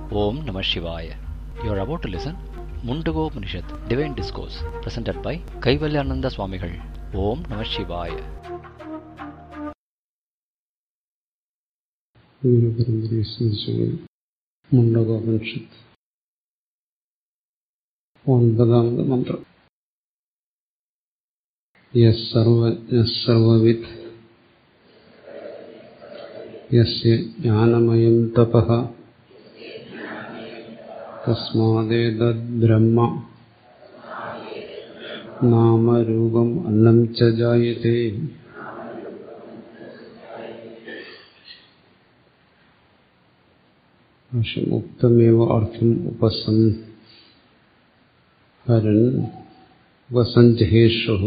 Om Namah Shivaya. You are about to listen Mundago Upanishad, Divine Discourse, presented by Kaivalyananda Swamigal. Om Namah Shivaya. ഗുരുപരമ്പരയെ സ്മരിച്ചുകൊണ്ട് മുണ്ടകോപനിഷത്ത് ഒൻപതാമത് മന്ത്രം യസ് സർവജ്ഞ സർവവിത് യസ്യ ജ്ഞാനമയം തപഃ തസ്മാദേതദ്ബ്രഹ്മ നാമരൂപം അന്നം ച ജായത്തെ മുക്തമേവ അർത്ഥം ഉപസംഹരൻ ഉപസഞ്ചഹേഷു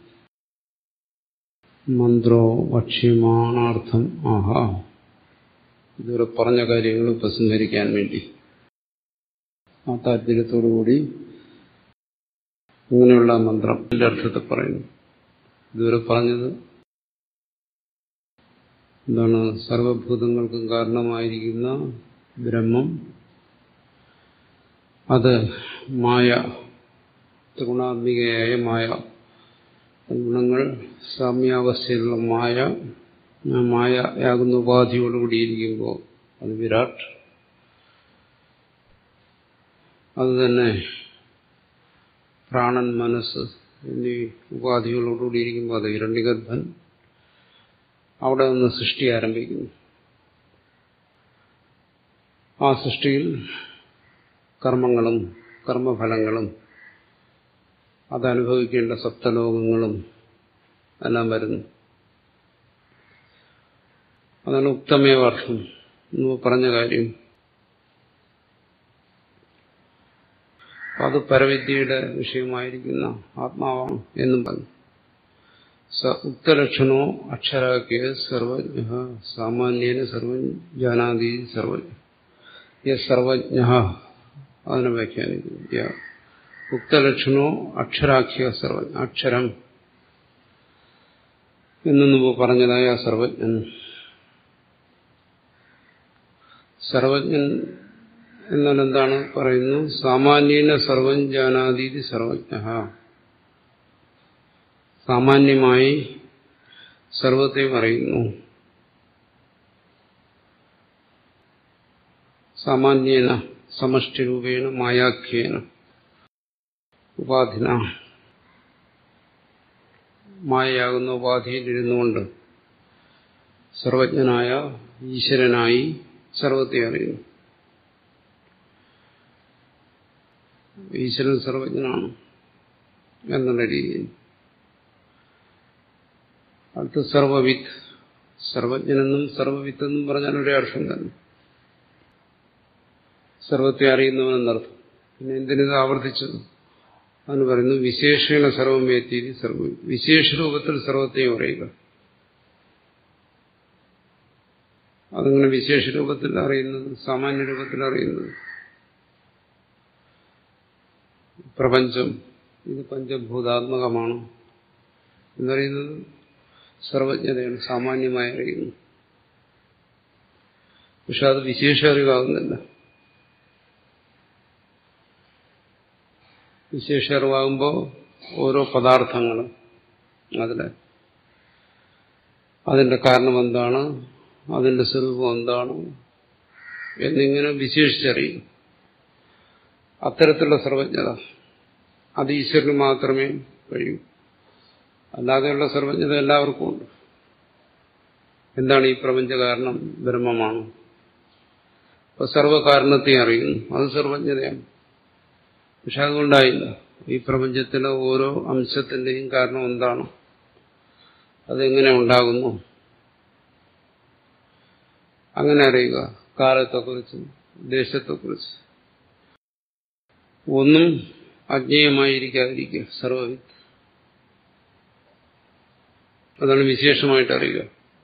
മന്ത്രോ വക്ഷ്യമാണാർത്ഥം ആഹ ഇതുവരെ പറഞ്ഞ കാര്യങ്ങൾ ഉപസംഹരിക്കാൻ വേണ്ടി ആ താല്പര്യത്തോടുകൂടി ഇങ്ങനെയുള്ള മന്ത്രം എന്റെ അർത്ഥത്തെ പറയുന്നു ഇതുവരെ പറഞ്ഞത് എന്താണ് സർവഭൂതങ്ങൾക്കും കാരണമായിരിക്കുന്ന ബ്രഹ്മം അത് മായ ത്രിഗുണാത്മികയായ മായ ഗുണങ്ങൾ സാമ്യാവസ്ഥയിലുള്ള മായ ആ മായയാകുന്ന ഉപാധിയോടുകൂടിയിരിക്കുമ്പോൾ അത് വിരാട് അത് തന്നെ പ്രാണൻ മനസ്സ് എന്നീ ഉപാധികളോടുകൂടിയിരിക്കുമ്പോൾ അത് ഇരണ്യഗർഭൻ അവിടെ നിന്ന് സൃഷ്ടി ആരംഭിക്കുന്നു ആ സൃഷ്ടിയിൽ കർമ്മങ്ങളും കർമ്മഫലങ്ങളും അതനുഭവിക്കേണ്ട സപ്തലോകങ്ങളും എല്ലാം വരുന്നു അതാണ് ഉത്തമേവാർത്ഥം എന്ന് പറഞ്ഞ കാര്യം അത് പരവിദ്യയുടെ വിഷയമായിരിക്കുന്ന ആത്മാവാണ് എന്നും പറഞ്ഞു സ ഉക്തലക്ഷണോ അക്ഷരാക്കിയ സർവജ്ഞ സാമാന്യേന സർവം ജാനാതി സർവജ്ഞ സർവജ്ഞ അതിനെ വ്യാഖ്യാനിക്കുന്നു ഉക്തലക്ഷണോ അക്ഷരാഖ്യ സർവജ്ഞ അക്ഷരം എന്ന് മുമ്പ് പറഞ്ഞതായ സർവജ്ഞൻ സർവജ്ഞൻ എന്നാൽ എന്താണ് പറയുന്നു സാമാന്യേന സർവം ജാനാതീതി സർവജ്ഞ സാമാന്യമായി സർവത്തെയും അറിയുന്നു സാമാന്യേന സമഷ്ടിരൂപേണ മായാഖ്യേന ഉപാധിന മായയാകുന്ന ഉപാധിയിൽ ഇരുന്നുകൊണ്ട് സർവജ്ഞനായ ഈശ്വരനായി സർവത്തെ അറിയുന്നു ഈശ്വരൻ സർവജ്ഞനാണ് എന്നുള്ള രീതിയിൽ അടുത്ത് സർവവിത്ത് സർവജ്ഞനെന്നും സർവവിത്തെന്നും പറഞ്ഞാൽ ഒരേ അർത്ഥം തന്നെ സർവത്തെ അറിയുന്നവനെന്നർത്ഥം പിന്നെ എന്തിനത് ആവർത്തിച്ചത് അതിന് പറയുന്നു വിശേഷണ സർവം എത്തിയത് സർവ വിശേഷ രൂപത്തിൽ സർവത്തെയും അറിയുക അതങ്ങനെ വിശേഷ രൂപത്തിൽ അറിയുന്നത് സാമാന്യ രൂപത്തിൽ അറിയുന്നത് പ്രപഞ്ചം ഇത് പഞ്ചഭൂതാത്മകമാണ് എന്നറിയുന്നത് സർവജ്ഞതയാണ് സാമാന്യമായി അറിയുന്നു പക്ഷെ അത് വിശേഷ അറിവാകുന്നില്ല വിശേഷ അറിവാകുമ്പോൾ ഓരോ പദാർത്ഥങ്ങൾ അതിലെ അതിന്റെ കാരണം എന്താണ് അതിന്റെ സ്വരൂപം എന്താണ് എന്നിങ്ങനെ വിശേഷിച്ചറിയും അത്തരത്തിലുള്ള സർവജ്ഞത അത് ഈശ്വരന് മാത്രമേ കഴിയൂ അല്ലാതെയുള്ള സർവജ്ഞത എല്ലാവർക്കും ഉണ്ട് എന്താണ് ഈ പ്രപഞ്ച കാരണം ബ്രഹ്മമാണ് അപ്പൊ സർവകാരണത്തെ അറിയുന്നു അത് സർവജ്ഞതയാണ് പക്ഷെ അതുകൊണ്ടായില്ല ഈ പ്രപഞ്ചത്തിലെ ഓരോ അംശത്തിന്റെയും കാരണം എന്താണ് അതെങ്ങനെ ഉണ്ടാകുന്നു അങ്ങനെ അറിയുക കാലത്തെക്കുറിച്ച് ദേശത്തെക്കുറിച്ച് ഒന്നും അജ്ഞേയമായിരിക്കാതിരിക്കുക സർവവിത്ത് അതാണ് വിശേഷമായിട്ട് അറിയുക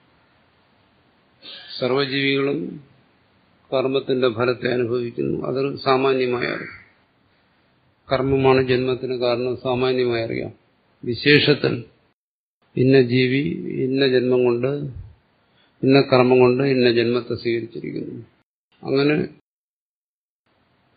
സർവജീവികളും കർമ്മത്തിന്റെ ഫലത്തെ അനുഭവിക്കുന്നു അതൊരു സാമാന്യമായ അറിവ് കർമ്മമാണ് ജന്മത്തിന് കാരണം സാമാന്യമായി അറിയാം വിശേഷത്തിൽ ഇന്ന ജീവി ഇന്ന ജന്മം കൊണ്ട് ഇന്ന കർമ്മം കൊണ്ട് ഇന്ന ജന്മത്തെ സ്വീകരിച്ചിരിക്കുന്നു അങ്ങനെ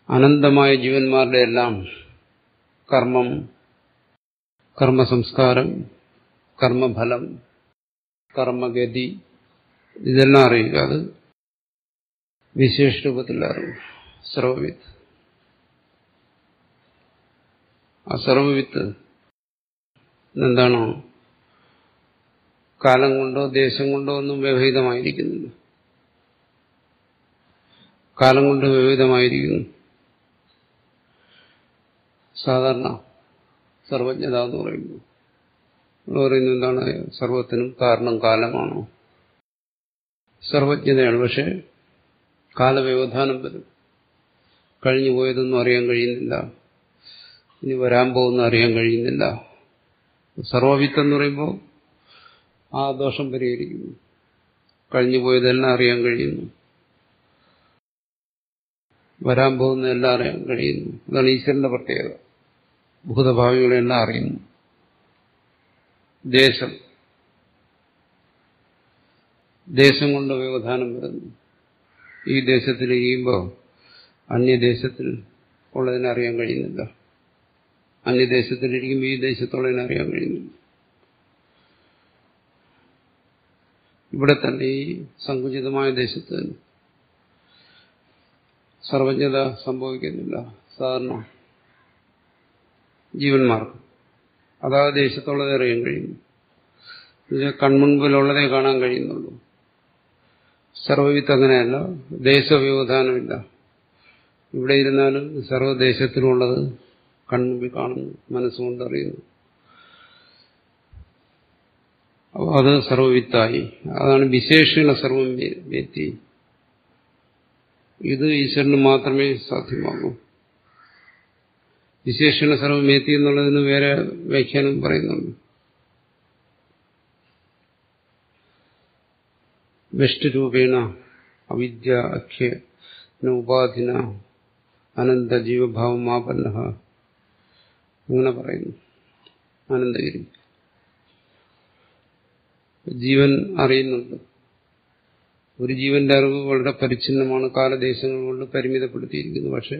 അനന്തമായ ജീവന്മാരുടെ എല്ലാം കർമ്മം കർമ്മസംസ്കാരം കർമ്മഫലം കർമ്മഗതി ഇതെല്ലാം അറിയുക അത് വിശേഷ രൂപത്തിൽ അറിയും സർവവിത്ത് ആ സർവവിത്ത് എന്താണോ കാലം കൊണ്ടോ ദേശം കൊണ്ടോ ഒന്നും വ്യവഹിതമായിരിക്കുന്നില്ല കാലം കൊണ്ട് വ്യവഹിതമായിരിക്കുന്നു സാധാരണ സർവജ്ഞത എന്ന് പറയുമ്പോൾ നമ്മൾ പറയുന്നത് എന്താണ് സർവത്തിനും കാരണം കാലമാണോ സർവജ്ഞതയാണ് പക്ഷെ കാലവ്യവധാനം വരും കഴിഞ്ഞു പോയതൊന്നും അറിയാൻ കഴിയുന്നില്ല ഇനി വരാൻ പോകുന്ന അറിയാൻ കഴിയുന്നില്ല സർവവിത്ത് എന്ന് പറയുമ്പോൾ ആ ദോഷം പരിഹരിക്കുന്നു കഴിഞ്ഞു പോയതെല്ലാം അറിയാൻ കഴിയുന്നു വരാൻ പോകുന്നതെല്ലാം അറിയാൻ കഴിയുന്നു അതാണ് ഈശ്വരന്റെ പ്രത്യേകത ഭൂതഭാവികളെല്ലാം അറിയുന്നു ദേശം ദേശം കൊണ്ട് വ്യവധാനം വരുന്നു ഈ ദേശത്തിലിരിക്കുമ്പോൾ അന്യദേശത്തിൽ ഉള്ളതിനെ അറിയാൻ കഴിയുന്നില്ല അന്യദേശത്തിലിരിക്കുമ്പോൾ ഈ ദേശത്തുള്ളതിനെ അറിയാൻ കഴിയുന്നില്ല ഇവിടെ തന്നെ ഈ സങ്കുചിതമായ ദേശത്ത് തന്നെ സർവജ്ഞത സംഭവിക്കുന്നില്ല സാധാരണ ജീവന്മാർക്ക് അതാ ദേശത്തുള്ളത് അറിയാൻ കഴിയുന്നു കൺമുൻപിലുള്ളതേ കാണാൻ കഴിയുന്നുള്ളൂ സർവവിത്ത് അങ്ങനെയല്ല ദേശവ്യവധാനമില്ല ഇവിടെ ഇരുന്നാലും സർവ്വദേശത്തിലുള്ളത് കൺമുമ്പിൽ കാണുന്നു മനസ്സുകൊണ്ട് അറിയുന്നു അപ്പോൾ അത് സർവവിത്തായി അതാണ് വിശേഷണ സർവം വ്യക്തി ഇത് ഈശ്വരന് മാത്രമേ സാധ്യമാകൂ വിശേഷണ സർവമേത്തി എന്നുള്ളതിന് വേറെ വ്യാഖ്യാനം പറയുന്നുണ്ട് വെഷ്ടരൂപേണ അവിദ്യ അഖ്യ ഉപാധിന അനന്ത ജീവഭാവം ആപന്ന അങ്ങനെ പറയുന്നു ആനന്ദഗിരി ജീവൻ അറിയുന്നുണ്ട് ഒരു ജീവന്റെ അറിവ് വളരെ പരിച്ഛിന്നമാണ് കാലദേശങ്ങൾ കൊണ്ട് പരിമിതപ്പെടുത്തിയിരിക്കുന്നു പക്ഷെ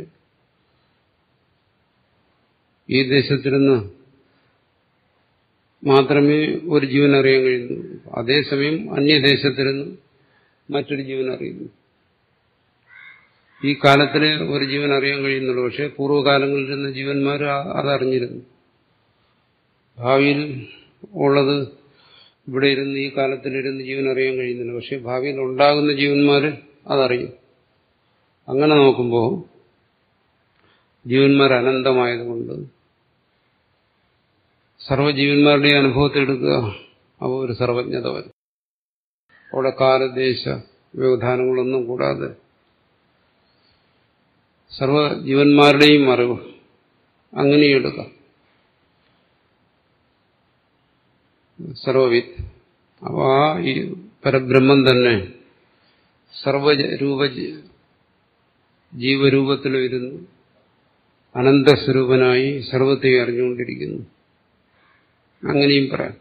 ഈ ദേശത്തിരുന്ന് മാത്രമേ ഒരു ജീവൻ അറിയാൻ കഴിയുന്നു അതേസമയം അന്യദേശത്തിരുന്ന് മറ്റൊരു ജീവൻ അറിയുന്നു ഈ കാലത്തിലെ ഒരു ജീവൻ അറിയാൻ കഴിയുന്നുള്ളൂ പക്ഷെ പൂർവ്വകാലങ്ങളിൽ ഇരുന്ന ജീവന്മാർ അതറിഞ്ഞിരുന്നു ഭാവിയിൽ ഉള്ളത് ഇവിടെ ഇരുന്ന് ഈ കാലത്തിലിരുന്ന് ജീവൻ അറിയാൻ കഴിയുന്നില്ല പക്ഷെ ഭാവിയിൽ ഉണ്ടാകുന്ന ജീവന്മാർ അതറിയും അങ്ങനെ നോക്കുമ്പോൾ ജീവന്മാർ അനന്തമായതുകൊണ്ട് സർവ്വജീവന്മാരുടെ അനുഭവത്തിൽ എടുക്കുക അപ്പോൾ ഒരു സർവജ്ഞത വരും അവിടെ കാലദേശ വ്യവധാനങ്ങളൊന്നും കൂടാതെ സർവ്വജീവന്മാരുടെയും അറിവ് അങ്ങനെയും എടുക്കാം സർവവിത്ത് അപ്പോൾ ആ ഈ പരബ്രഹ്മം തന്നെ സർവരൂപ ജീവരൂപത്തിൽ വരുന്നു അനന്തസ്വരൂപനായി സർവത്തെ അറിഞ്ഞുകൊണ്ടിരിക്കുന്നു അങ്ങനെയും പറയാം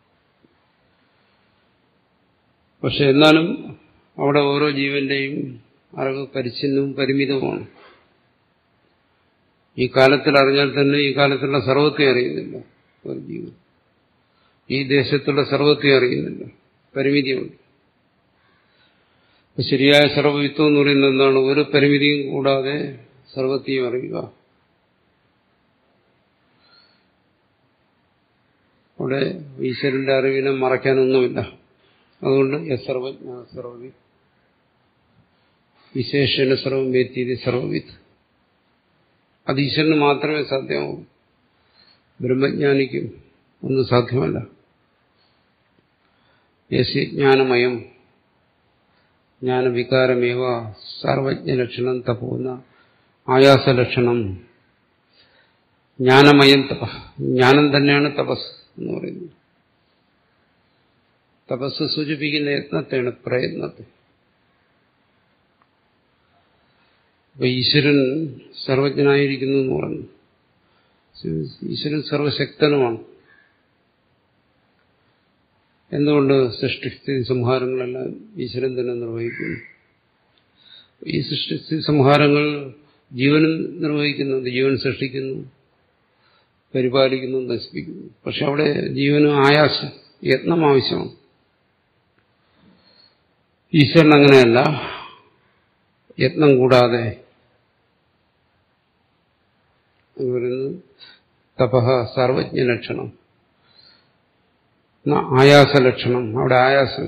പക്ഷെ എന്നാലും അവിടെ ഓരോ ജീവന്റെയും അറിവ് പരിച്ഛിന്നവും പരിമിതവുമാണ് ഈ കാലത്തിൽ അറിഞ്ഞാൽ തന്നെ ഈ കാലത്തുള്ള സർവത്തെ അറിയുന്നില്ല ഒരു ജീവൻ ഈ ദേശത്തുള്ള സർവത്തെ അറിയുന്നില്ല പരിമിതിയുണ്ട് ശരിയായ സർവവിത്വം എന്ന് പറയുന്നത് എന്താണ് ഒരു പരിമിതിയും കൂടാതെ സർവത്തെയും അറിയുക അവിടെ ഈശ്വരന്റെ അറിവിനെ മറയ്ക്കാനൊന്നുമില്ല അതുകൊണ്ട് യസർവജ്ഞ സർവവി വിശേഷന സർവം വേത്തിയത് സർവവിത്ത് അത് ഈശ്വരന് മാത്രമേ സാധ്യമാവൂ ബ്രഹ്മജ്ഞാനിക്കും ഒന്നും സാധ്യമല്ല യസി ജ്ഞാനമയം ജ്ഞാനവികാരമേവ സർവജ്ഞലക്ഷണം തപോന്ന ആയാസലക്ഷണം ജ്ഞാനമയം തപ ജ്ഞാനം തന്നെയാണ് തപസ് എന്ന് പറയുന്നത് തപസ് സൂചിപ്പിക്കുന്ന യത്നത്തെയാണ് പ്രയത്നത്തെ അപ്പൊ ഈശ്വരൻ സർവജ്ഞനായിരിക്കുന്നു എന്ന് പറഞ്ഞു ഈശ്വരൻ സർവശക്തനുമാണ് എന്തുകൊണ്ട് സൃഷ്ടിസ്ഥിതി സംഹാരങ്ങളെല്ലാം ഈശ്വരൻ തന്നെ നിർവഹിക്കുന്നു ഈ സൃഷ്ടിസ്ഥിതി സംഹാരങ്ങൾ ജീവനും നിർവഹിക്കുന്നുണ്ട് ജീവൻ സൃഷ്ടിക്കുന്നു പരിപാലിക്കുന്നു നശിപ്പിക്കുന്നു പക്ഷെ അവിടെ ജീവനും ആയാസം യത്നം ആവശ്യമാണ് ഈശ്വരൻ അങ്ങനെയല്ല യത്നം കൂടാതെ എന്ന് പറയുന്നത് തപഹ സർവജ്ഞ ലക്ഷണം ആയാസ ലക്ഷണം അവിടെ ആയാസം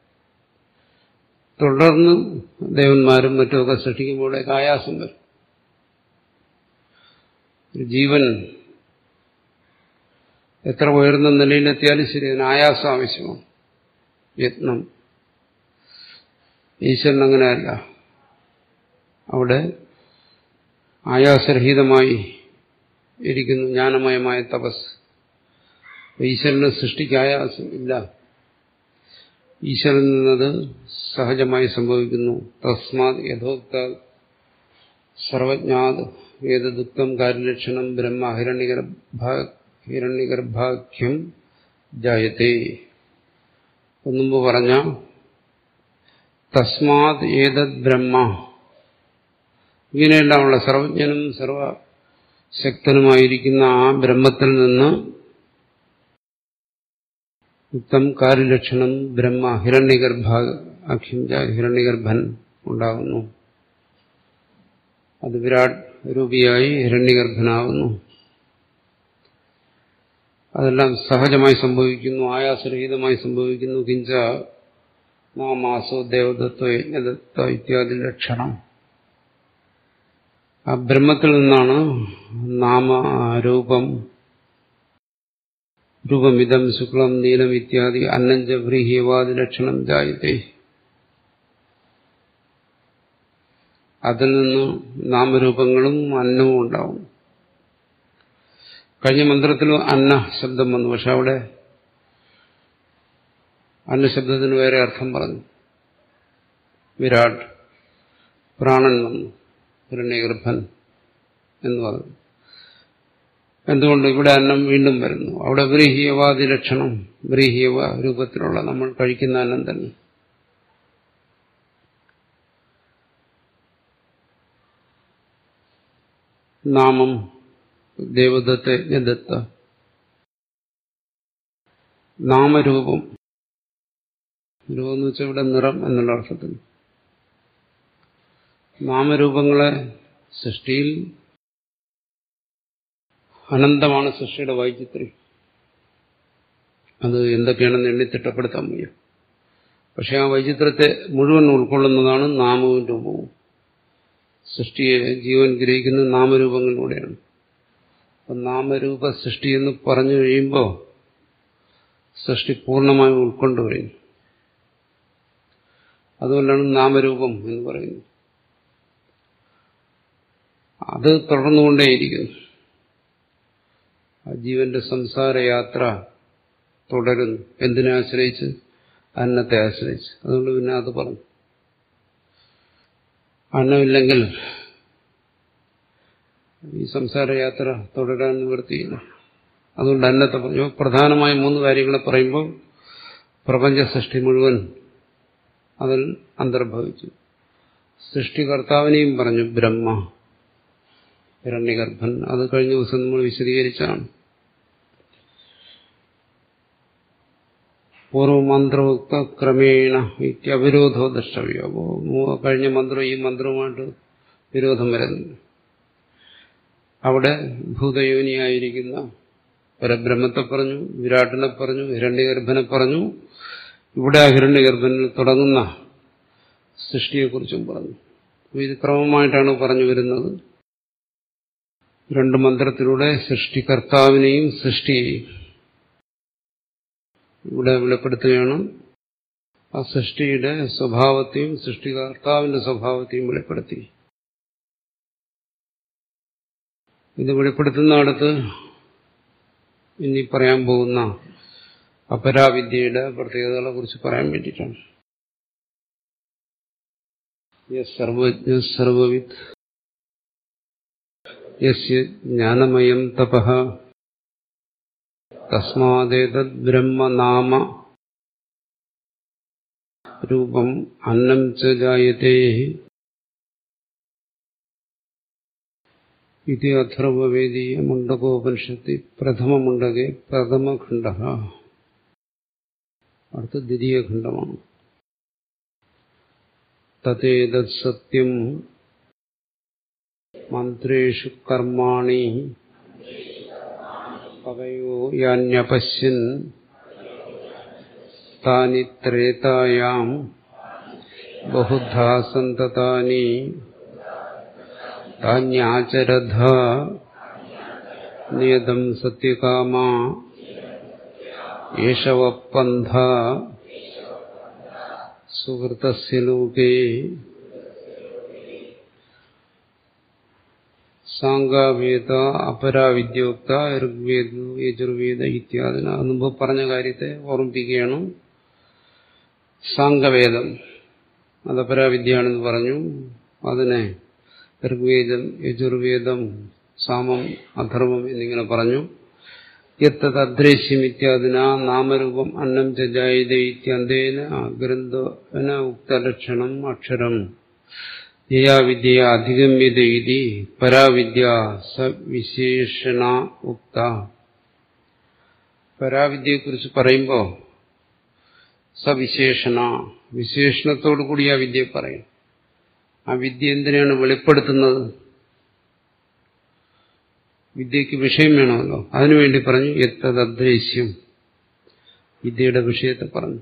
തുടർന്ന് ദേവന്മാരും മറ്റുമൊക്കെ സൃഷ്ടിക്കുമ്പോഴേക്ക് ആയാസം വരും ഒരു ജീവൻ എത്ര ഉയർന്ന നിലയിലെത്തിയാലും ശരി അതിന് ആയാസം ആവശ്യമാണ് യത്നം ഈശ്വരൻ അങ്ങനെയല്ല അവിടെ ആയാസരഹിതമായി ഇരിക്കുന്നു ജ്ഞാനമയമായ തപസ് ഈശ്വരന് സൃഷ്ടിക്ക് ആയാസം ഇല്ല ഈശ്വരൻ എന്നത് സഹജമായി സംഭവിക്കുന്നു തസ്മാത് യഥോക്ത സർവജ്ഞാത് ഏതദുക്തം കാര്യലക്ഷണം ബ്രഹ്മ ഹിരണ്യഗർഭ ഹിരണ്യഗർഭാഖ്യം ജായത്തെ ഒന്നുമ്പ് പറഞ്ഞ തസ്മാത് ഏതത് ബ്രഹ്മ ഇങ്ങനെയെല്ലാമുള്ള സർവജ്ഞനും സർവശക്തനുമായിരിക്കുന്ന ആ ബ്രഹ്മത്തിൽ നിന്ന് യുക്തം കാര്യലക്ഷണം ബ്രഹ്മ ഹിരണ്യഗർഭ അഖ്യം ഹിരണ്യഗർഭൻ ഉണ്ടാകുന്നു അത് വിരാട് രൂപിയായി ഹിരണ്യഗർഭനാകുന്നു അതെല്ലാം സഹജമായി സംഭവിക്കുന്നു ആയാസരഹിതമായി സംഭവിക്കുന്നു കിഞ്ച നാമാസോ ദേവദത്തോ യജ്ഞദത്തോ ഇത്യാദി ലക്ഷണം ആ ബ്രഹ്മത്തിൽ നിന്നാണ് നാമ രൂപം രൂപമിതം ശുക്ലം നീലം ഇത്യാദി അന്നഞ്ച വ്രീഹ്യവാദി ലക്ഷണം ജായത്തെ അതിൽ നിന്ന് നാമരൂപങ്ങളും അന്നവും ഉണ്ടാവും കഴിഞ്ഞ മന്ത്രത്തിലും അന്ന ശബ്ദം വന്നു പക്ഷെ അവിടെ അന്നശബ്ദത്തിന് വേറെ അർത്ഥം പറഞ്ഞു വിരാട് പ്രാണൻ വന്നു ഹിരണ്യഗർഭൻ എന്ന് പറഞ്ഞു എന്തുകൊണ്ട് ഇവിടെ അന്നം വീണ്ടും വരുന്നു അവിടെ ബ്രീഹീയവാദി ലക്ഷണം ബ്രീഹീയവ രൂപത്തിലുള്ള നമ്മൾ കഴിക്കുന്ന അന്നം തന്നെ നാമം ദേവദത്ത യജ്ഞദത്ത നാമരൂപം രൂപം എന്ന് വെച്ചാൽ ഇവിടെ നിറം എന്നുള്ള അർത്ഥത്തിൽ നാമരൂപങ്ങളെ സൃഷ്ടിയിൽ അനന്തമാണ് സൃഷ്ടിയുടെ വൈചിത്രം അത് എന്തൊക്കെയാണെന്ന് എണ്ണി തിട്ടപ്പെടുത്താൻ വയ്യ പക്ഷെ ആ വൈചിത്രത്തെ മുഴുവൻ ഉൾക്കൊള്ളുന്നതാണ് നാമവും രൂപവും സൃഷ്ടിയെ ജീവൻ ഗ്രഹിക്കുന്ന നാമരൂപങ്ങളിലൂടെയാണ് അപ്പം നാമരൂപ സൃഷ്ടി എന്ന് പറഞ്ഞു കഴിയുമ്പോൾ സൃഷ്ടി പൂർണ്ണമായും ഉൾക്കൊണ്ടു കഴിഞ്ഞു അതുകൊണ്ടാണ് നാമരൂപം എന്ന് പറയുന്നത് അത് തുടർന്നുകൊണ്ടേയിരിക്കുന്നു ആ ജീവന്റെ സംസാരയാത്ര തുടരുന്നു എന്തിനെ ആശ്രയിച്ച് അന്നത്തെ ആശ്രയിച്ച് അതുകൊണ്ട് പിന്നെ അത് പറഞ്ഞു അന്നമില്ലെങ്കിൽ ഈ സംസാരയാത്ര തുടരാൻ നിവൃത്തിയില്ല അതുകൊണ്ട് അന്നത്തെ പറഞ്ഞു പ്രധാനമായ മൂന്ന് കാര്യങ്ങളെ പറയുമ്പോൾ പ്രപഞ്ച സൃഷ്ടി മുഴുവൻ അതിൽ അന്തർഭവിച്ചു സൃഷ്ടികർത്താവിനെയും പറഞ്ഞു ബ്രഹ്മ ഹിരണ്യഗർഭൻ അത് കഴിഞ്ഞ ദിവസം നമ്മൾ വിശദീകരിച്ചാണ് പൂർവമന്ത്രോക്ത ക്രമേണ ഇത്യവിരോധോ ദ്രഷ്ടവ്യോ അപ്പോൾ കഴിഞ്ഞ മന്ത്രം ഈ മന്ത്രവുമായിട്ട് വിരോധം വരുന്നുണ്ട് അവിടെ ഭൂതയോനിയായിരിക്കുന്ന പരബ്രഹ്മത്തെ പറഞ്ഞു വിരാട്ടിനെ പറഞ്ഞു ഹിരണ്യഗർഭനെ പറഞ്ഞു ഇവിടെ ആ ഹിരണ്യഗർഭനിൽ തുടങ്ങുന്ന സൃഷ്ടിയെക്കുറിച്ചും പറഞ്ഞു ഇത് ക്രമമായിട്ടാണ് പറഞ്ഞു വരുന്നത് രണ്ട് മന്ത്രത്തിലൂടെ സൃഷ്ടികർത്താവിനെയും സൃഷ്ടിയെയും ഇവിടെ വെളിപ്പെടുത്തുകയാണ് ആ സൃഷ്ടിയുടെ സ്വഭാവത്തെയും സൃഷ്ടികർത്താവിന്റെ സ്വഭാവത്തെയും വെളിപ്പെടുത്തി ഇത് വെളിപ്പെടുത്തുന്ന അടുത്ത് ഇനി പറയാൻ പോകുന്ന അപരാവിദ്യയുടെ പ്രത്യേകതകളെ കുറിച്ച് പറയാൻ വേണ്ടിയിട്ടാണ് സർവജ്ഞ സർവവിദ് യസ്യ ജ്ഞാനമയം തപഃ തസ്മാദേതത് ബ്രഹ്മനാമ രൂപം അന്നം ച ജായത്തെ ഇത് അഥർവവേദീയ മുണ്ടകോപനിഷത്തി പ്രഥമമുണ്ടകെ പ്രഥമഖണ്ഡ അടുത്ത ദ്വിതീയ ഖണ്ഡമാണ് തതേതത് സത്യം മന്ത്രേഷു കർമാണി കവയോ യാന്യപശ്യൻ താനി ത്രേതായാം ബഹുധാ സന്തതാനി താന്യാചരധ നിയതം സത്യകാമ യേശവപ്പന്ഥ സുഹൃതസ്യ ലോകേ സാങ്കാവേദ അപരാവിദ്യോക്ത ഋഗ്വേദ യജുർവേദ ഇത്യാദിന മുമ്പ് പറഞ്ഞ കാര്യത്തെ ഓർമ്മിപ്പിക്കുകയാണ് സാങ്കവേദം അത് അപരാവിദ്യയാണെന്ന് പറഞ്ഞു അതിനെ ഋഗ്വേദം യജുർവേദം സാമം അധർവം എന്നിങ്ങനെ പറഞ്ഞു യത്തത് അദ്രേശ്യം ഇത്യാദിന നാമരൂപം അന്നം ചായത ഇത്യന്തേന ഗ്രന്ഥന ഉക്തലക്ഷണം അക്ഷരം യയാവിദ്യ അധിഗമ്യത ഇതി പരാവിദ്യ സവിശേഷണ ഉക്ത പരാവിദ്യയെക്കുറിച്ച് പറയുമ്പോൾ സവിശേഷണ വിശേഷണത്തോടു കൂടി ആ വിദ്യയെ പറയും ആ വിദ്യ എന്തിനാണ് വെളിപ്പെടുത്തുന്നത് വിദ്യക്ക് വിഷയം വേണമല്ലോ അതിനുവേണ്ടി പറഞ്ഞു എത്തദ്രേശ്യം വിദ്യയുടെ വിഷയത്തെ പറഞ്ഞു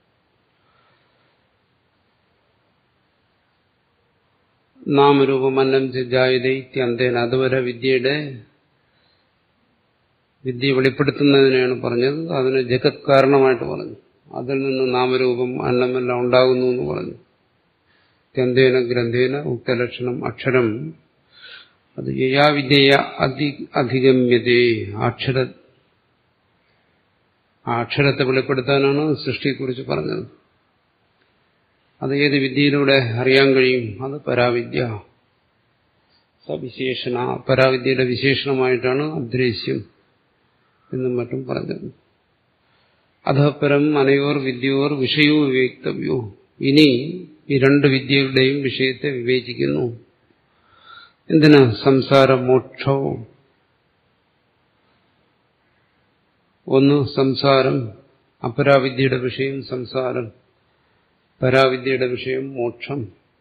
നാമരൂപം അന്നം ജായത ഇത്യന്തേന അതുവരെ വിദ്യയുടെ വിദ്യ വെളിപ്പെടുത്തുന്നതിനെയാണ് പറഞ്ഞത് അതിന് ജഗത് കാരണമായിട്ട് പറഞ്ഞു അതിൽ നിന്ന് നാമരൂപം അന്നമെല്ലാം ഉണ്ടാകുന്നു എന്ന് പറഞ്ഞു ഗ്രന്ഥേന ഗ്രന്ഥേന ഉക്തലക്ഷണം അക്ഷരം അത് യയാവിദ്യ അധി അധിഗമ്യതേ അക്ഷര ആ അക്ഷരത്തെ വെളിപ്പെടുത്താനാണ് സൃഷ്ടിയെക്കുറിച്ച് പറഞ്ഞത് അത് ഏത് വിദ്യയിലൂടെ അറിയാൻ കഴിയും അത് പരാവിദ്യ സവിശേഷണ പരാവിദ്യയുടെ വിശേഷണമായിട്ടാണ് അദ്രേശ്യം എന്നും മറ്റും പറഞ്ഞത് അധപരം അനയോർ വിദ്യോർ വിഷയോ വിവേക്തവ്യോ ഇനി ഈ രണ്ട് വിദ്യകളുടെയും വിഷയത്തെ വിവേചിക്കുന്നു എന്തിനാ സംസാര മോക്ഷവും ഒന്ന് സംസാരം അപരാവിദ്യയുടെ വിഷയം സംസാരം പരാവിദ്യയുടെ വിഷയം മോക്ഷം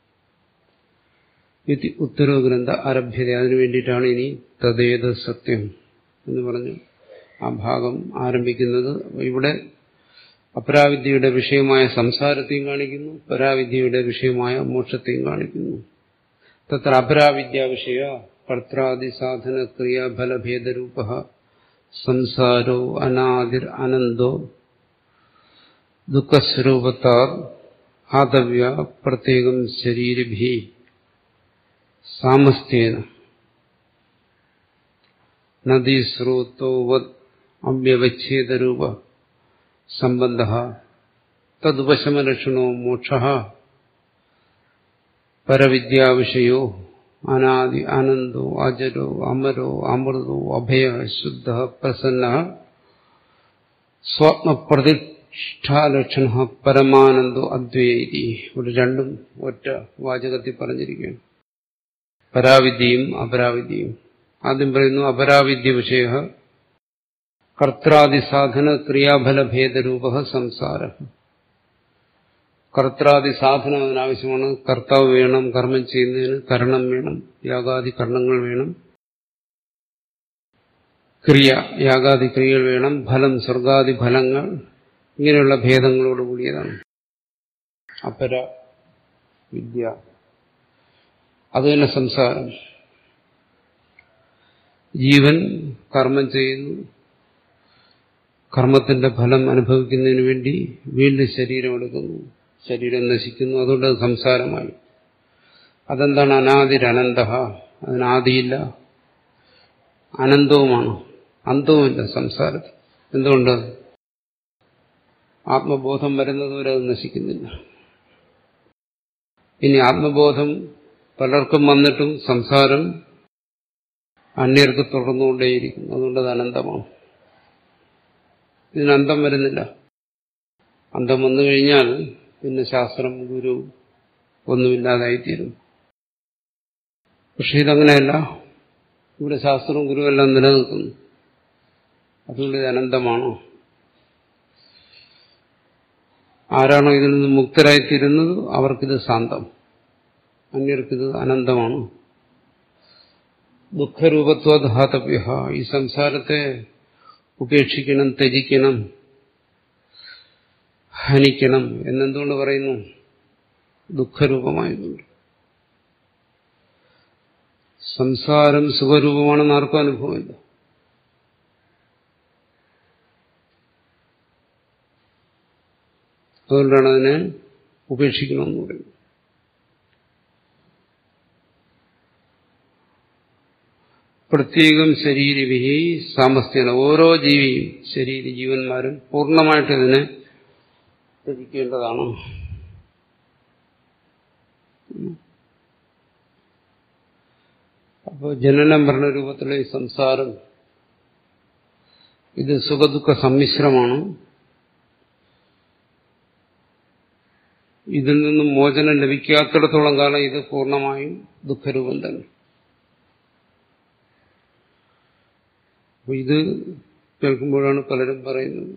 ഇത് ഉത്തരവ് ഗ്രന്ഥ ആരഭ്യത അതിനു വേണ്ടിയിട്ടാണ് ഇനി തദേത സത്യം എന്ന് പറഞ്ഞു ആ ഭാഗം ആരംഭിക്കുന്നത് ഇവിടെ അപരാവിദ്യയുടെ വിഷയമായ സംസാരത്തെയും കാണിക്കുന്നു പരാവിദ്യയുടെ വിഷയമായ മോക്ഷത്തെയും കാണിക്കുന്നു തത്ര അപരാവിദ്യ വിഷയ കർത്താദി സാധന ക്രിയാഫലഭേദരൂപ സംസാരോ അനാദിർ അനന്തോ ദുഃഖസ്വരൂപത്താ ആതവ്യ പ്രത്യേകം ശരീരഭി സാമസ്തേന നദീസ്രോതോവത് അവ്യവച്ഛേദരൂപ സംബന്ധ തദുപശമലക്ഷണോ മോക്ഷ പരവിദ്യാവിഷയോ അനാദി അനന്തോ അജരോ അമരോ അമൃതോ അഭയ ശുദ്ധ പ്രസന്ന സ്വപ്നപ്രതിഷ്ഠാലക്ഷണ പരമാനന്ദോ അദ്വൈതി ഇവിടെ രണ്ടും ഒറ്റ വാചകത്തിൽ പറഞ്ഞിരിക്കുകയാണ് പരാവിദ്യയും അപരാവിദ്യയും ആദ്യം പറയുന്നു അപരാവിദ്യ വിഷയ കർത്താദിസാധന ക്രിയാഫലഭേദരൂപ സംസാര കർത്താദി സാധനം അതിനാവശ്യമാണ് കർത്താവ് വേണം കർമ്മം ചെയ്യുന്നതിന് കരണം വേണം യാഗാദി കർണങ്ങൾ വേണം ക്രിയ യാഗാദി ക്രിയകൾ വേണം ഫലം സ്വർഗാദി ഫലങ്ങൾ ഇങ്ങനെയുള്ള ഭേദങ്ങളോട് കൂടിയതാണ് അപര വിദ്യ അത് തന്നെ സംസാരം ജീവൻ കർമ്മം ചെയ്യുന്നു കർമ്മത്തിന്റെ ഫലം അനുഭവിക്കുന്നതിന് വേണ്ടി വീണ്ടും ശരീരം എടുക്കുന്നു ശരീരം നശിക്കുന്നു അതുകൊണ്ട് അത് സംസാരമായി അതെന്താണ് അനാദിരനന്ത അതിനാദിയില്ല അനന്തവുമാണ് അന്തവുമില്ല സംസാരത്തിൽ എന്തുകൊണ്ട് ആത്മബോധം വരുന്നതുവരെ അത് നശിക്കുന്നില്ല ഇനി ആത്മബോധം പലർക്കും വന്നിട്ടും സംസാരം അന്യർക്ക് തുടർന്നുകൊണ്ടേയിരിക്കുന്നു അതുകൊണ്ട് അത് അനന്തമാണ് ഇതിന് അന്തം വരുന്നില്ല അന്തം വന്നു കഴിഞ്ഞാൽ പിന്നെ ശാസ്ത്രം ഗുരു ഒന്നുമില്ലാതായിത്തീരും പക്ഷെ ഇതങ്ങനെയല്ല ഇവിടെ ശാസ്ത്രവും ഗുരുവെല്ലാം നിലനിൽക്കുന്നു അതുകൊണ്ട് ഇത് അനന്തമാണോ ആരാണോ ഇതിൽ നിന്ന് മുക്തരായിത്തീരുന്നത് അവർക്കിത് ശാന്തം അന്യർക്കിത് അനന്തമാണ് ദുഃഖരൂപത്വധാതവ്യ ഈ സംസാരത്തെ ഉപേക്ഷിക്കണം ത്യജിക്കണം ഹനിക്കണം എന്നെന്തുകൊണ്ട് പറയുന്നു ദുഃഖരൂപമായതുകൊണ്ട് സംസാരം സുഖരൂപമാണെന്ന് ആർക്കും അനുഭവമില്ല അതുകൊണ്ടാണ് അതിനെ ഉപേക്ഷിക്കണമെന്ന് പറയുന്നത് പ്രത്യേകം ശരീരവിഹി സാമസ്ത്യന ഓരോ ജീവിയും ശരീര ജീവന്മാരും പൂർണ്ണമായിട്ട് ഇതിനെ ത്യജിക്കേണ്ടതാണ് അപ്പോൾ ജനനം ഭരണ രൂപത്തിലെ ഈ സംസാരം ഇത് സുഖദുഃഖ സമ്മിശ്രമാണ് ഇതിൽ നിന്നും മോചനം ലഭിക്കാത്തിടത്തോളം കാലം ഇത് പൂർണ്ണമായും ദുഃഖരൂപം തന്നെ അപ്പൊ ഇത് കേൾക്കുമ്പോഴാണ് പലരും പറയുന്നത്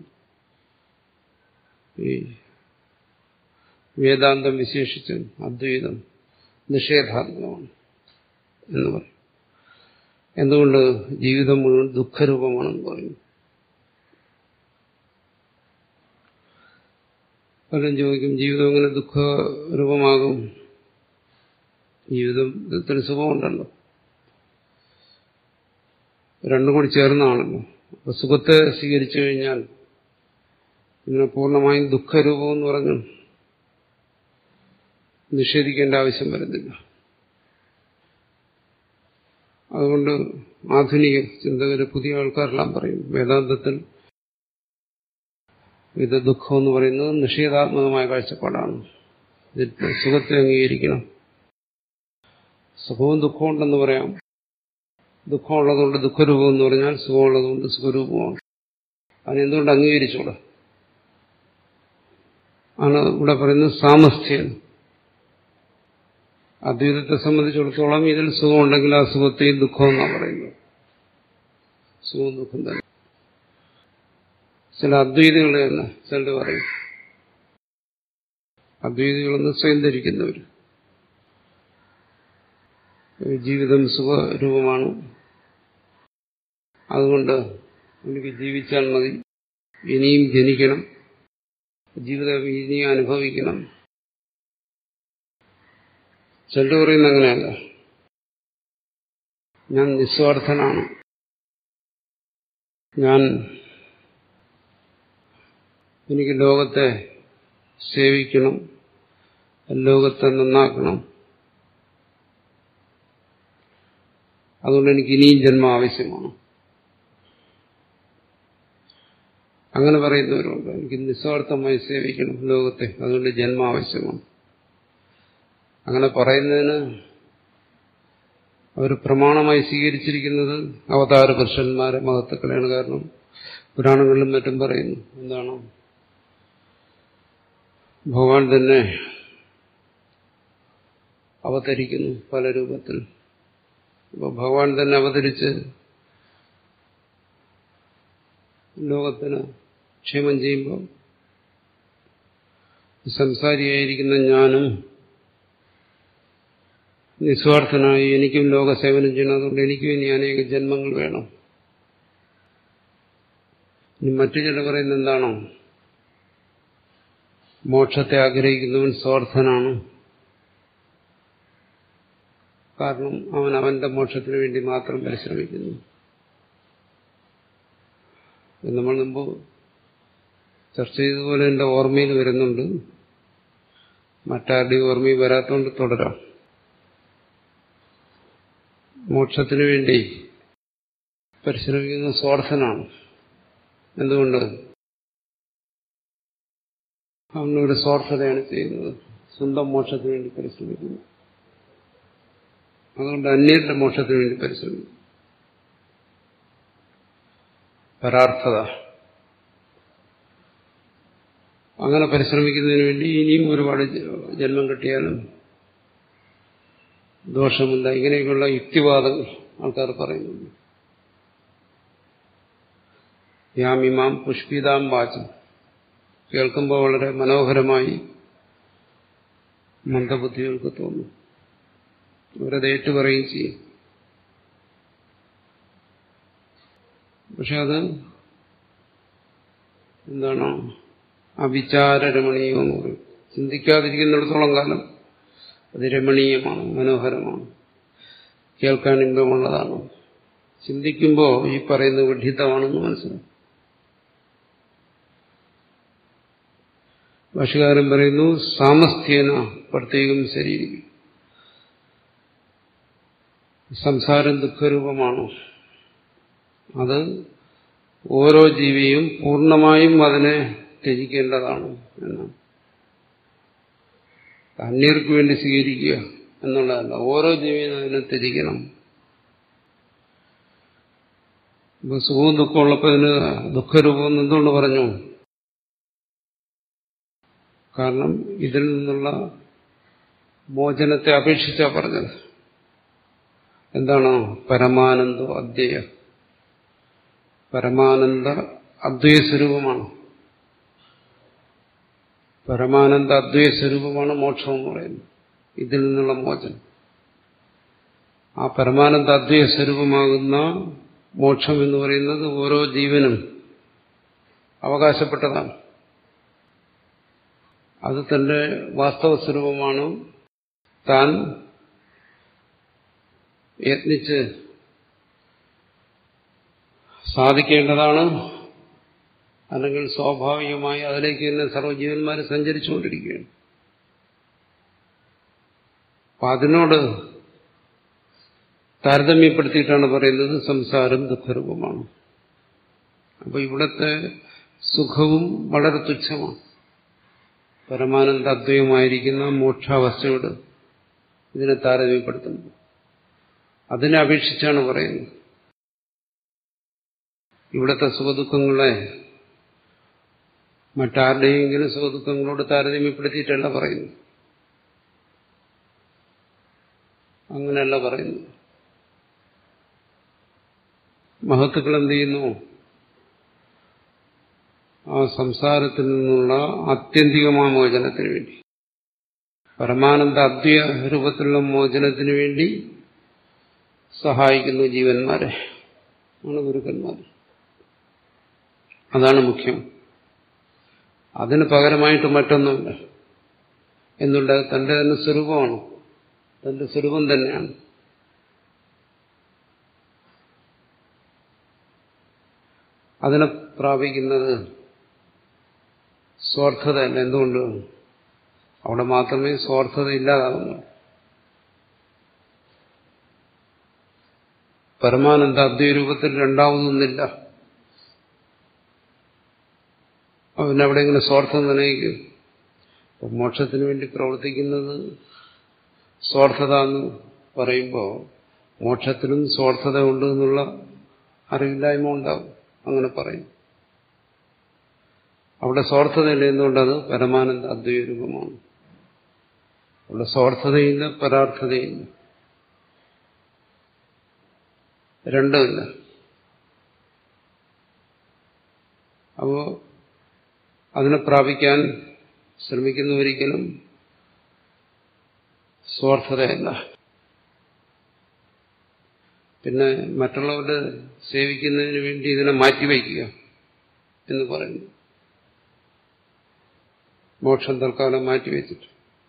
ഈ വേദാന്തം വിശേഷിച്ചും അദ്വൈതം നിഷേധാത്മകമാണ് എന്ന് പറയും എന്തുകൊണ്ട് ജീവിതം മുഴുവൻ ദുഃഖരൂപമാണെന്ന് പറയുന്നു പലരും ചോദിക്കും ജീവിതം എങ്ങനെ ദുഃഖരൂപമാകും ജീവിതത്തിൽ സുഖമുണ്ടല്ലോ രണ്ടും കൂടി ചേർന്നാണല്ലോ അപ്പൊ സുഖത്തെ സ്വീകരിച്ചു കഴിഞ്ഞാൽ ഇതിനെ പൂർണ്ണമായും ദുഃഖരൂപം എന്ന് പറഞ്ഞു നിഷേധിക്കേണ്ട ആവശ്യം വരുന്നില്ല അതുകൊണ്ട് ആധുനിക ചിന്തകര് പുതിയ ആൾക്കാരെല്ലാം പറയും വേദാന്തത്തിൽ ഇത് ദുഃഖം എന്ന് പറയുന്നത് നിഷേധാത്മകമായ കാഴ്ചപ്പാടാണ് ഇതിൽ സുഖത്തെ അംഗീകരിക്കണം സുഖവും ദുഃഖവും ഉണ്ടെന്ന് പറയാം ദുഃഖമുള്ളതുകൊണ്ട് ദുഃഖരൂപം എന്ന് പറഞ്ഞാൽ സുഖമുള്ളതുകൊണ്ട് സുഖരൂപമാണ് അതിനെന്തുകൊണ്ട് അംഗീകരിച്ചൂടെ ആണ് ഇവിടെ പറയുന്നത് സാമസ്ഥ്യം അദ്വൈതത്തെ സംബന്ധിച്ചിടത്തോളം ഇതിൽ സുഖമുണ്ടെങ്കിൽ ആ സുഖത്തെയും ദുഃഖം എന്നാണ് പറയുന്നത് സുഖവും ദുഃഖം തന്നെ ചില അദ്വൈതികൾ തന്നെ ചിലർ പറയും അദ്വൈതികളെന്ന് സ്വയം ധരിക്കുന്നവർ ജീവിതം സുഖരൂപമാണ് അതുകൊണ്ട് എനിക്ക് ജീവിച്ചാൽ മതി ഇനിയും ജനിക്കണം ജീവിതം ഇനിയും അനുഭവിക്കണം ചിലർ പറയുന്നത് അങ്ങനെയല്ല ഞാൻ നിസ്വാർത്ഥനാണ് ഞാൻ എനിക്ക് ലോകത്തെ സേവിക്കണം ലോകത്തെ നന്നാക്കണം അതുകൊണ്ട് എനിക്ക് ഇനിയും ജന്മം ആവശ്യമാണ് അങ്ങനെ പറയുന്നവരുണ്ട് എനിക്ക് നിസ്വാർത്ഥമായി സേവിക്കണം ലോകത്തെ അതുകൊണ്ട് ജന്മം ആവശ്യമാണ് അങ്ങനെ പറയുന്നതിന് അവർ പ്രമാണമായി സ്വീകരിച്ചിരിക്കുന്നത് അവതാര പുരുഷന്മാരെ മഹത്തുക്കളെയാണ് കാരണം പുരാണങ്ങളിലും മറ്റും പറയുന്നു എന്താണ് ഭഗവാൻ തന്നെ അവതരിക്കുന്നു പല രൂപത്തിൽ അപ്പോൾ ഭഗവാൻ തന്നെ അവതരിച്ച് ലോകത്തിന് ക്ഷേമം ചെയ്യുമ്പോൾ സംസാരിയായിരിക്കുന്ന ഞാനും നിസ്വാർത്ഥനായി എനിക്കും ലോകസേവനം ചെയ്യണം അതുകൊണ്ട് എനിക്കും ഇനി അനേക ജന്മങ്ങൾ വേണം ഇനി മറ്റു ചില പറയുന്നത് എന്താണോ മോക്ഷത്തെ ആഗ്രഹിക്കുന്നവൻ സ്വാർത്ഥനാണ് കാരണം അവൻ അവന്റെ മോക്ഷത്തിന് വേണ്ടി മാത്രം പരിശ്രമിക്കുന്നു നമ്മൾ മുമ്പ് ചർച്ച ചെയ്തതുപോലെ എന്റെ ഓർമ്മയിൽ വരുന്നുണ്ട് മറ്റാരുടെയും ഓർമ്മയിൽ വരാത്തതുകൊണ്ട് തുടരാം മോക്ഷത്തിനു വേണ്ടി പരിശ്രമിക്കുന്ന സ്വാർത്ഥനാണ് എന്തുകൊണ്ട് അവനൊരു സ്വാർത്ഥതയാണ് ചെയ്യുന്നത് സ്വന്തം മോക്ഷത്തിന് വേണ്ടി പരിശ്രമിക്കുന്നു അതുകൊണ്ട് അന്യരുടെ മോക്ഷത്തിന് വേണ്ടി പരിശ്രമിക്കും പരാർത്ഥത അങ്ങനെ പരിശ്രമിക്കുന്നതിന് വേണ്ടി ഇനിയും ഒരുപാട് ജന്മം കിട്ടിയാലും ദോഷമില്ല ഇങ്ങനെയൊക്കെയുള്ള യുക്തിവാദങ്ങൾ ആൾക്കാർ പറയുന്നുണ്ട് യാമിമാം പുഷ്പിതാം വാചം കേൾക്കുമ്പോൾ വളരെ മനോഹരമായി മന്ദബുദ്ധികൾക്ക് തോന്നും അവരത് ഏറ്റുപറയുകയും ചെയ്യും പക്ഷെ അത് എന്താണ് അവിചാരരമണീയം എന്ന് പറയും ചിന്തിക്കാതിരിക്കുന്നിടത്തോളം കാലം അത് രമണീയമാണ് മനോഹരമാണ് കേൾക്കാൻ ഇമ്പമുള്ളതാണ് ചിന്തിക്കുമ്പോൾ ഈ പറയുന്നത് വിഡ്ഢിത്തമാണെന്ന് മനസ്സിലാവും ഭാഷകാരൻ പറയുന്നു സാമസ്ഥ്യേന പ്രത്യേകം ശരീരം സംസാരം ദുഃഖരൂപമാണോ അത് ഓരോ ജീവിയും പൂർണ്ണമായും അതിനെ ത്യജിക്കേണ്ടതാണ് എന്നാണ് അന്യർക്ക് വേണ്ടി സ്വീകരിക്കുക എന്നുള്ളതല്ല ഓരോ ജീവിയും അതിനെ ത്യജിക്കണം ഇപ്പൊ സുഖവും ദുഃഖവും ഉള്ളപ്പോൾ ഇതിന് ദുഃഖരൂപം എന്ന് എന്തുകൊണ്ട് പറഞ്ഞു കാരണം ഇതിൽ നിന്നുള്ള മോചനത്തെ അപേക്ഷിച്ചാ പറഞ്ഞത് എന്താണ് പരമാനന്ദോ അദ്വയ പരമാനന്ദ അദ്വൈത സ്വരൂപമാണ് പരമാനന്ദ അദ്വൈത സ്വരൂപമാണ് മോക്ഷം എന്ന് പറയുന്നത് ഇതിൽ നിന്നുള്ള മോചനം ആ പരമാനന്ദ അദ്വൈത സ്വരൂപമാകുന്ന മോക്ഷം എന്ന് പറയുന്നത് ഓരോ ജീവനും അവകാശപ്പെട്ടതാണ് അത് തന്റെ വാസ്തവ സ്വരൂപമാണ് താൻ യത്നിച്ച് സാധിക്കേണ്ടതാണ് അല്ലെങ്കിൽ സ്വാഭാവികമായി അതിലേക്ക് തന്നെ സർവ്വജീവന്മാർ സഞ്ചരിച്ചുകൊണ്ടിരിക്കുകയാണ് അപ്പൊ അതിനോട് താരതമ്യപ്പെടുത്തിയിട്ടാണ് പറയുന്നത് സംസാരം ദുഃഖരൂപമാണ് അപ്പൊ ഇവിടുത്തെ സുഖവും വളരെ തുച്ഛമാണ് പരമാനന്ദ അദ്വൈതമായിരിക്കുന്ന മോക്ഷാവസ്ഥയോട് ഇതിനെ താരതമ്യപ്പെടുത്തുന്നു അതിനെ അപേക്ഷിച്ചാണ് പറയുന്നത് ഇവിടുത്തെ സുഖദുഃഖങ്ങളെ മറ്റാരുടെയെങ്കിലും സുഖദുഃഖങ്ങളോട് താരതമ്യപ്പെടുത്തിയിട്ടല്ല പറയുന്നു അങ്ങനെയല്ല പറയുന്നു മഹത്തുക്കൾ എന്ത് ചെയ്യുന്നു ആ സംസാരത്തിൽ നിന്നുള്ള ആത്യന്തികമായ മോചനത്തിന് വേണ്ടി പരമാനന്ദ അദ്വൈയ രൂപത്തിലുള്ള മോചനത്തിന് വേണ്ടി സഹായിക്കുന്നു ജീവന്മാരെ ആണ് ഗുരുക്കന്മാർ അതാണ് മുഖ്യം അതിന് പകരമായിട്ട് മറ്റൊന്നുമില്ല എന്നുള്ള തന്റെ തന്നെ സ്വരൂപമാണ് തന്റെ സ്വരൂപം തന്നെയാണ് അതിനെ പ്രാപിക്കുന്നത് സ്വാർത്ഥതയല്ല എന്തുകൊണ്ട് അവിടെ മാത്രമേ സ്വാർത്ഥത ഇല്ലാതാകുന്നു പരമാനന്ദ അദ്വൈരൂപത്തിൽ രണ്ടാമതൊന്നില്ല അവനവിടെ ഇങ്ങനെ സ്വാർത്ഥം നനയിക്കും മോക്ഷത്തിന് വേണ്ടി പ്രവർത്തിക്കുന്നത് സ്വാർത്ഥത എന്ന് പറയുമ്പോൾ മോക്ഷത്തിലും സ്വാർത്ഥത ഉണ്ട് എന്നുള്ള അറിവില്ലായ്മ ഉണ്ടാവും അങ്ങനെ പറയും അവിടെ സ്വാർത്ഥതയില്ല എന്തുകൊണ്ടത് പരമാനന്ദ അദ്വൈരൂപമാണ് അവിടെ സ്വാർത്ഥതയില്ല പരാർത്ഥതയില്ല രണ്ടുമില്ല അപ്പോ അതിനെ പ്രാപിക്കാൻ ശ്രമിക്കുന്നവരിക്കലും സ്വാർത്ഥതയല്ല പിന്നെ മറ്റുള്ളവരുടെ സേവിക്കുന്നതിന് വേണ്ടി ഇതിനെ മാറ്റിവയ്ക്കുക എന്ന് പറയുന്നു മോക്ഷം തൽക്കാലം മാറ്റിവെച്ചിട്ട്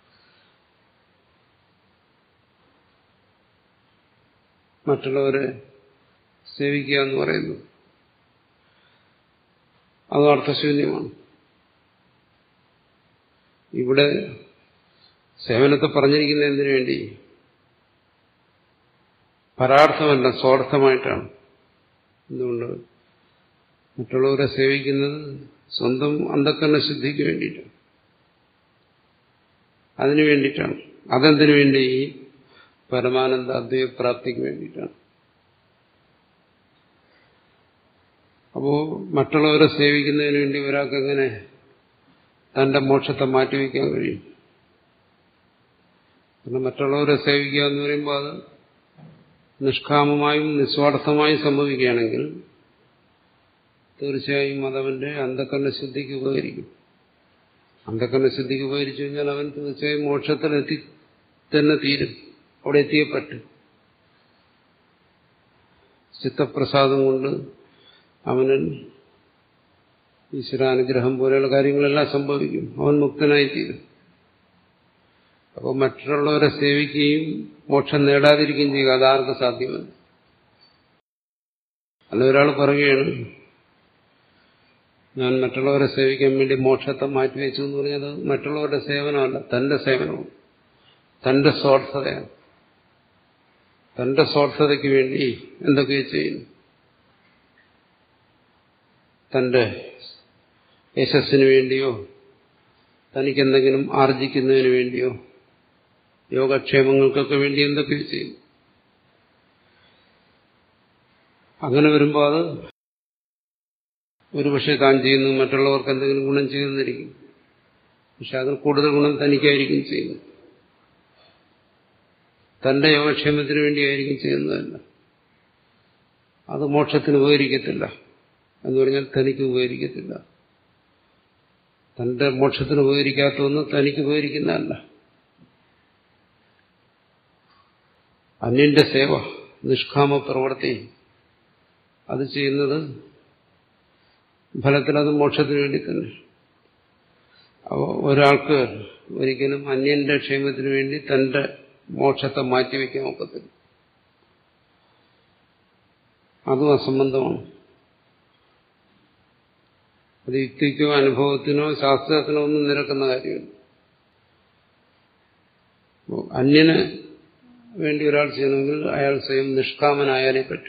മറ്റുള്ളവരെ സേവിക്കുക എന്ന് പറയുന്നു അത് അർത്ഥശൂന്യമാണ് ഇവിടെ സേവനത്തെ പറഞ്ഞിരിക്കുന്ന എന്തിനു വേണ്ടി പരാർത്ഥമല്ല സ്വാർത്ഥമായിട്ടാണ് എന്തുകൊണ്ട് മറ്റുള്ളവരെ സേവിക്കുന്നത് സ്വന്തം അന്ധക്കരണ ശുദ്ധിക്ക് വേണ്ടിയിട്ടാണ് അതിനു വേണ്ടിയിട്ടാണ് അതെന്തിനു വേണ്ടി പരമാനന്ദ അദ്വൈപ്രാപ്തിക്ക് വേണ്ടിയിട്ടാണ് അപ്പോ മറ്റുള്ളവരെ സേവിക്കുന്നതിന് വേണ്ടി ഒരാൾക്ക് എങ്ങനെ തന്റെ മോക്ഷത്തെ മാറ്റിവെക്കാൻ കഴിയും പിന്നെ മറ്റുള്ളവരെ സേവിക്കുക എന്ന് പറയുമ്പോൾ അത് നിഷ്കാമമായും നിസ്വാർത്ഥമായും സംഭവിക്കുകയാണെങ്കിൽ തീർച്ചയായും അതവന്റെ അന്ധക്കരണ ശുദ്ധിക്ക് ഉപകരിക്കും അന്ധക്കരണ ശുദ്ധിക്ക് ഉപകരിച്ചു കഴിഞ്ഞാൽ അവൻ തീർച്ചയായും മോക്ഷത്തിലെത്തി തന്നെ തീരും അവിടെ എത്തിയേ പറ്റും ചിത്തപ്രസാദം കൊണ്ട് അവന് ഈശ്വരാനുഗ്രഹം പോലെയുള്ള കാര്യങ്ങളെല്ലാം സംഭവിക്കും അവൻ മുക്തനായി തീരും അപ്പോൾ മറ്റുള്ളവരെ സേവിക്കുകയും മോക്ഷം നേടാതിരിക്കുകയും ചെയ്യുക അതാർക്ക് സാധ്യമല്ല അല്ല ഒരാൾ പറയുകയാണ് ഞാൻ മറ്റുള്ളവരെ സേവിക്കാൻ വേണ്ടി മോക്ഷത്തെ മാറ്റിവെച്ചു എന്ന് പറഞ്ഞത് മറ്റുള്ളവരുടെ സേവനമല്ല തന്റെ സേവനവും തന്റെ സ്വാർത്ഥതയാണ് തന്റെ സ്വാർത്ഥതയ്ക്ക് വേണ്ടി എന്തൊക്കെ ചെയ്യുന്നു തന്റെ യശസ്സിന് വേണ്ടിയോ തനിക്കെന്തെങ്കിലും ആർജിക്കുന്നതിന് വേണ്ടിയോ യോഗക്ഷേമങ്ങൾക്കൊക്കെ വേണ്ടി എന്തൊക്കെ ചെയ്യും അങ്ങനെ വരുമ്പോൾ അത് ഒരുപക്ഷെ താൻ ചെയ്യുന്നു മറ്റുള്ളവർക്ക് എന്തെങ്കിലും ഗുണം ചെയ്യുന്നിരിക്കും പക്ഷെ അതിൽ കൂടുതൽ ഗുണം തനിക്കായിരിക്കും ചെയ്യുന്നത് തന്റെ യോഗക്ഷേമത്തിന് വേണ്ടിയായിരിക്കും ചെയ്യുന്നതല്ല അത് മോക്ഷത്തിന് ഉപകരിക്കത്തില്ല എന്ന് പറഞ്ഞാൽ തനിക്ക് ഉപകരിക്കത്തില്ല തന്റെ മോക്ഷത്തിന് ഉപകരിക്കാത്ത ഒന്ന് തനിക്ക് ഉപകരിക്കുന്നതല്ല അന്യന്റെ സേവ നിഷ്കാമ പ്രവൃത്തി അത് ചെയ്യുന്നത് ഫലത്തിൽ അത് മോക്ഷത്തിന് വേണ്ടി തന്നെ അപ്പോൾ ഒരാൾക്ക് ഒരിക്കലും അന്യന്റെ ക്ഷേമത്തിന് വേണ്ടി തന്റെ മോക്ഷത്തെ മാറ്റിവെക്കാൻ ഒക്കത്തില്ല അതും അസംബന്ധമാണ് അത് യുക്തിക്കോ അനുഭവത്തിനോ ശാസ്ത്രത്തിനോ ഒന്നും നിരക്കുന്ന കാര്യമല്ല അന്യന് വേണ്ടി ഒരാൾ ചെയ്യണമെങ്കിൽ അയാൾ സ്വയം നിഷ്കാമനായാലേ പറ്റും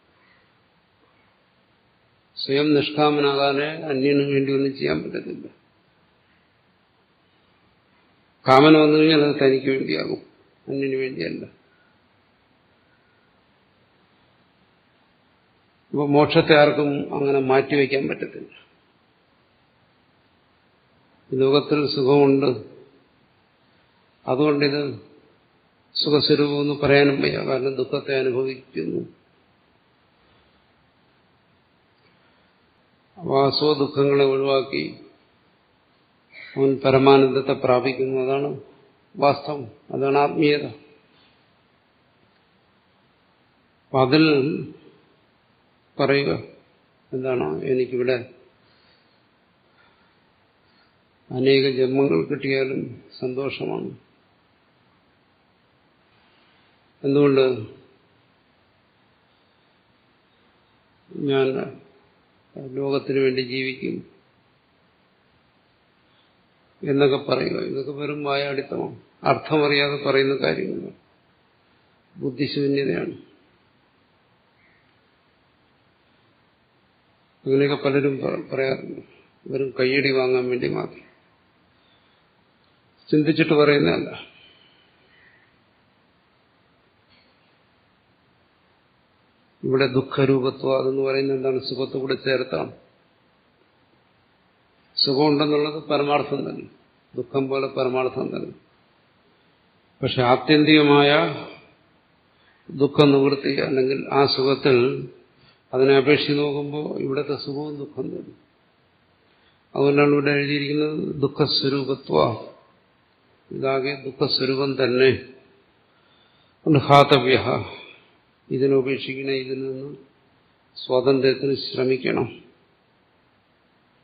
സ്വയം നിഷ്കാമനാകാതെ അന്യന് വേണ്ടി ഒന്നും ചെയ്യാൻ പറ്റത്തില്ല കാമന വന്നു കഴിഞ്ഞാൽ അത് തനിക്ക് വേണ്ടിയാകും അന്യന് വേണ്ടിയല്ല ഇപ്പൊ മോക്ഷത്തെ ആർക്കും അങ്ങനെ മാറ്റിവെക്കാൻ പറ്റത്തില്ല ലോകത്തിൽ സുഖമുണ്ട് അതുകൊണ്ടിത് സുഖസ്വരൂപമെന്ന് പറയാനും വയ്യ കാരണം ദുഃഖത്തെ അനുഭവിക്കുന്നു അപ്പോൾ ആ സ്വദുഃഖങ്ങളെ ഒഴിവാക്കി അവൻ പരമാനന്ദത്തെ പ്രാപിക്കുന്നു അതാണ് വാസ്തവം അതാണ് ആത്മീയത അപ്പം അതിൽ പറയുക എന്താണ് എനിക്കിവിടെ അനേക ജന്മങ്ങൾ കിട്ടിയാലും സന്തോഷമാണ് എന്തുകൊണ്ട് ഞാൻ ലോകത്തിന് വേണ്ടി ജീവിക്കും എന്നൊക്കെ പറയുക ഇതൊക്കെ വെറും വായാടിത്തമാണ് അർത്ഥമറിയാതെ പറയുന്ന കാര്യങ്ങളാണ് ബുദ്ധിശൂന്യതയാണ് അങ്ങനെയൊക്കെ പലരും പറയാറുണ്ട് വെറും കയ്യടി വാങ്ങാൻ വേണ്ടി മാത്രം ചിന്തിച്ചിട്ട് പറയുന്നതല്ല ഇവിടെ ദുഃഖരൂപത്വം അതെന്ന് പറയുന്നത് എന്താണ് സുഖത്തെ കൂടെ ചേർത്താണ് സുഖമുണ്ടെന്നുള്ളത് പരമാർത്ഥം തന്നെ ദുഃഖം പോലെ പരമാർത്ഥം തന്നെ പക്ഷെ ആത്യന്തികമായ ദുഃഖ നിവൃത്തി അല്ലെങ്കിൽ ആ സുഖത്തിൽ അതിനെ അപേക്ഷിച്ച് നോക്കുമ്പോൾ ഇവിടുത്തെ സുഖവും ദുഃഖം തന്നെ അതുകൊണ്ടാണ് ഇവിടെ എഴുതിയിരിക്കുന്നത് ദുഃഖസ്വരൂപത്വ ഇതാകെ ദുഃഖസ്വരൂപം തന്നെ ഹാതവ്യ ഇതിനുപേക്ഷിക്കണേ ഇതിൽ നിന്ന് സ്വാതന്ത്ര്യത്തിന് ശ്രമിക്കണം